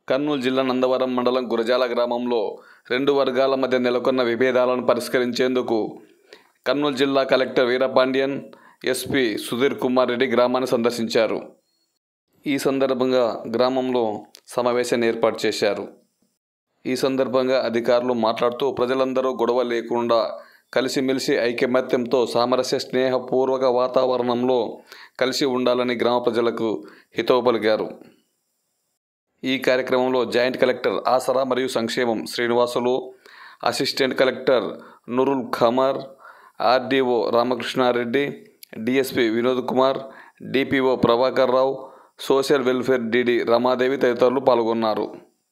కర్నూలు జిల్లా నందవరం మండలం గురజాల గ్రామంలో రెండు వర్గాల మధ్య నెలకొన్న విభేదాలను పరిష్కరించేందుకు కర్నూలు జిల్లా కలెక్టర్ వీరపాండ్యన్ ఎస్పీ సుధీర్ కుమార్ రెడ్డి గ్రామాన్ని సందర్శించారు ఈ సందర్భంగా గ్రామంలో సమావేశాన్ని ఏర్పాటు చేశారు ఈ సందర్భంగా అధికారులు మాట్లాడుతూ ప్రజలందరూ గొడవ లేకుండా కలిసిమెలిసి ఐకమత్యంతో సామరస్య స్నేహపూర్వక వాతావరణంలో కలిసి ఉండాలని గ్రామ ప్రజలకు హితవు పలికారు ఈ కార్యక్రమంలో జాయింట్ కలెక్టర్ ఆసరా మరియు సంక్షేమం Srinivasulu assistant collector Nurul Khamar RDO Ramakrishnareddy DSP Vinod Kumar DPO Prabhakar Rao social welfare DD Ramadevi తదితరులు పాల్గొన్నారు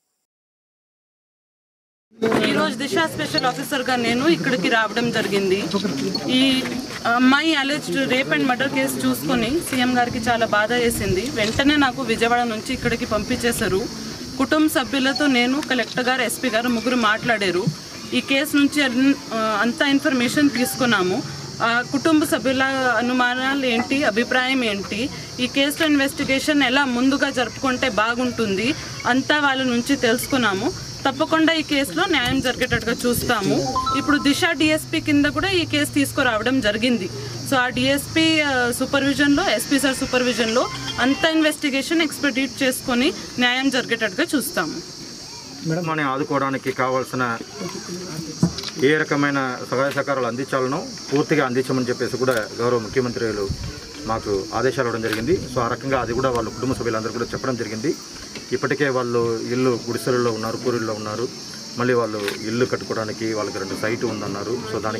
ఈ రోజు దిశ స్పెషల్ ఆఫీసర్ గా నేను ఇక్కడికి రావడం జరిగింది ఈ అమ్మాయి alleged rape and murder case చూసుకొని సీఎం గారికి చాలా బాధ వేసింది వెంటనే నాకు విజయవాడ నుంచి ఇక్కడికి పంపించేశారు కుటుంబ సభ్యులతో నేను కలెక్టర్ గారు ఎస్పీ గారు ముగ్గురు మాట్లాడారు ఈ కేసు నుంచి అన్- ఆ, అంతా ఇన్ఫర్మేషన్ తీసుకున్నాము ఆ కుటుంబ సభ్యుల అనుమానాలు ఏంటి అభిప్రాయం ఏంటి ఈ కేసులో ఇన్వెస్టిగేషన్ ఎలా ముందుగా జరుపుకుంటే బాగుంటుంది అంతా వాళ్ళ నుంచి తెలుసుకున్నాము తప్పకుండా ఈ కేసులో న్యాయం జరిగేటట్టుగా చూస్తాము ఇప్పుడు దిశ డిఎస్పీ కింద కూడా ఈ కేసు తీసుకురావడం జరిగింది సో ఆ డిఎస్పీ సూపర్విజన్లో ఎస్పీ సార్ సూపర్విజన్లో అంత ఇన్వెస్టిగేషన్ ఎక్స్పెడిట్ చేసుకొని న్యాయం జరిగేటట్టుగా చూస్తాము కుటుంబాన్ని ఆదుకోవడానికి కావాల్సిన ఏ రకమైన సహాయ సహకారాలు అందించాలనో పూర్తిగా అందించమని చెప్పేసి కూడా గౌరవ ముఖ్యమంత్రులు మాకు ఆదేశాలు ఇవ్వడం జరిగింది సో ఆ రకంగా అది కూడా వాళ్ళ కుటుంబ సభ్యులందరూ కూడా చెప్పడం జరిగింది ఇప్పటికే వాళ్ళు ఇల్లు గుడిసెలలో ఉన్నారు పూరిల్లో ఉన్నారు మళ్ళీ వాళ్ళు ఇల్లు కట్టుకోవడానికి వాళ్ళకి రెండు సైట్ ఉందన్నారు సో దానికి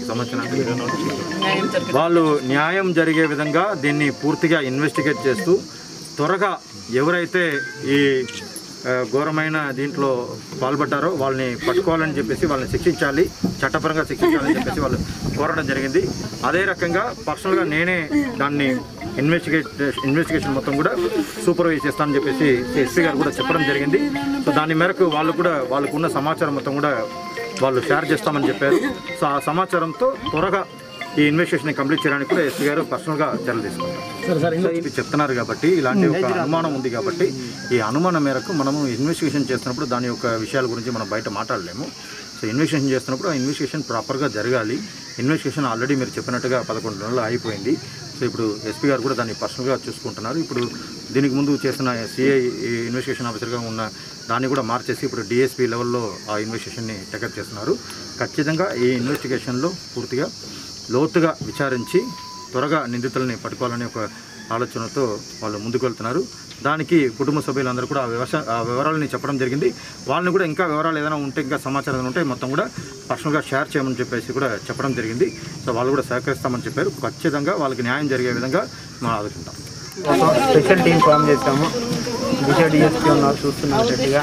సంబంధించిన వాళ్ళు న్యాయం జరిగే విధంగా దీన్ని పూర్తిగా ఇన్వెస్టిగేట్ చేస్తూ త్వరగా ఎవరైతే ఈ ఆ, ఘోరమైన దీంట్లో పాల్పడ్డారో వాళ్ళని పట్టుకోవాలని చెప్పేసి వాళ్ళని శిక్షించాలి చట్టపరంగా శిక్షించాలని చెప్పేసి వాళ్ళు కోరడం జరిగింది అదే రకంగా పర్సనల్గా నేనే దాన్ని ఇన్వెస్టిగేట్ ఇన్వెస్టిగేషన్ మొత్తం కూడా సూపర్వైజ్ చేస్తానని చెప్పేసి ఎస్పీ గారు కూడా చెప్పడం జరిగింది సో దాని మేరకు వాళ్ళు కూడా వాళ్ళకున్న సమాచారం మొత్తం కూడా వాళ్ళు షేర్ చేస్తామని చెప్పారు సో ఆ సమాచారంతో త్వరగా ఈ ఇన్వెస్టిగేషన్ కంప్లీట్ చేయడానికి కూడా ఎస్పీ గారు పర్సనల్గా చర్యలు తీసుకుంటారు సో ఇది చెప్తున్నారు కాబట్టి ఇలాంటి ఒక అనుమానం ఉంది కాబట్టి ఈ అనుమానం మేరకు మనము ఇన్వెస్టిగేషన్ చేస్తున్నప్పుడు దాని యొక్క విషయాల గురించి మనం బయట మాట్లాడలేము సో ఇన్వెస్టిగేషన్ చేస్తున్నప్పుడు ఆ ఇన్వెస్టిగేషన్ ప్రాపర్గా జరగాలి ఇన్వెస్టిగేషన్ ఆల్రెడీ మీరు చెప్పినట్టుగా పదకొండు నెలలు అయిపోయింది సో ఇప్పుడు ఎస్పీ గారు కూడా దాన్ని పర్సనల్గా చూసుకుంటున్నారు ఇప్పుడు దీనికి ముందు చేసిన సిఐ ఇన్వెస్టిగేషన్ ఆఫీసర్గా ఉన్న దాన్ని కూడా మార్చేసి ఇప్పుడు డిఎస్పీ లెవెల్లో ఆ ఇన్వెస్టిగేషన్ని టేకప్ చేస్తున్నారు ఖచ్చితంగా ఈ ఇన్వెస్టిగేషన్లో పూర్తిగా లోతుగా విచారించి త్వరగా నిందితులని పట్టుకోవాలనే ఒక ఆలోచనతో వాళ్ళు ముందుకు వెళ్తున్నారు దానికి కుటుంబ సభ్యులందరూ కూడా ఆ వ్యవస ఆ వివరాలని చెప్పడం జరిగింది వాళ్ళని కూడా ఇంకా వివరాలు ఏదైనా ఉంటే ఇంకా సమాచారం ఏదైనా ఉంటే మొత్తం కూడా పర్సనల్గా షేర్ చేయమని చెప్పేసి కూడా చెప్పడం జరిగింది సో వాళ్ళు కూడా సహకరిస్తామని చెప్పారు ఖచ్చితంగా వాళ్ళకి న్యాయం జరిగే విధంగా మనం ఆలోచిద్దాం ఒక స్పెషల్ టీం ఫామ్ చేస్తాము దిశ డిఎస్పీ ఉన్నారు చూస్తున్నాం గట్టిగా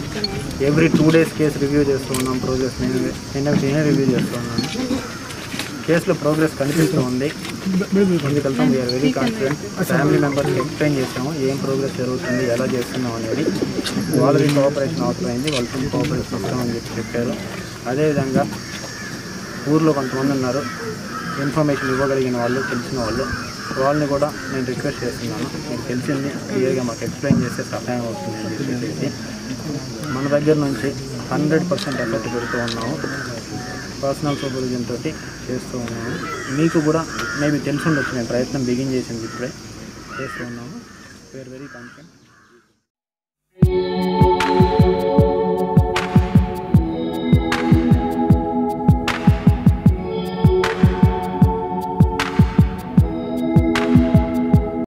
every two days case review చేస్తూ ఉన్నాం ప్రోగ్రెస్ నేను నేను నేనే రివ్యూ చేస్తూ ఉన్నాను కేసులో ప్రోగ్రెస్ కనిపిస్తూ ఉంది ముందుకెళ్తాం వీఆర్ వెరీ కాన్ఫిడెంట్ ఫ్యామిలీ మెంబర్స్కి ఎక్స్ప్లెయిన్ చేసాము ఏం ప్రోగ్రెస్ జరుగుతుంది ఎలా చేస్తున్నాం అనేది వాళ్ళది కోఆపరేషన్ అవసరమైంది వాళ్ళతో కోఆపరేషన్ అవసరమని చెప్పి చెప్పారు అదేవిధంగా ఊర్లో కొంతమంది ఉన్నారు ఇన్ఫర్మేషన్ ఇవ్వగలిగిన వాళ్ళు తెలిసిన వాళ్ళు వాళ్ళని కూడా నేను రిక్వెస్ట్ చేస్తున్నాను మీకు తెలిసింది క్లియర్గా మాకు ఎక్స్ప్లెయిన్ చేస్తే సహాయం అవుతుంది అని చెప్పేసి మన దగ్గర నుంచి హండ్రెడ్ పర్సెంట్ ఎఫర్ట్ పెడుతూ ఉన్నాము పర్సనల్ సూపర్విజన్ తోటి చేస్తూ ఉన్నాము మీకు కూడా మేబీ తెలిసి ఉండొచ్చు మేము ప్రయత్నం బిగిన్ చేసింది ఇప్పుడే చేస్తూ ఉన్నాము వీఆర్ వెరీ కాన్ఫిడెంట్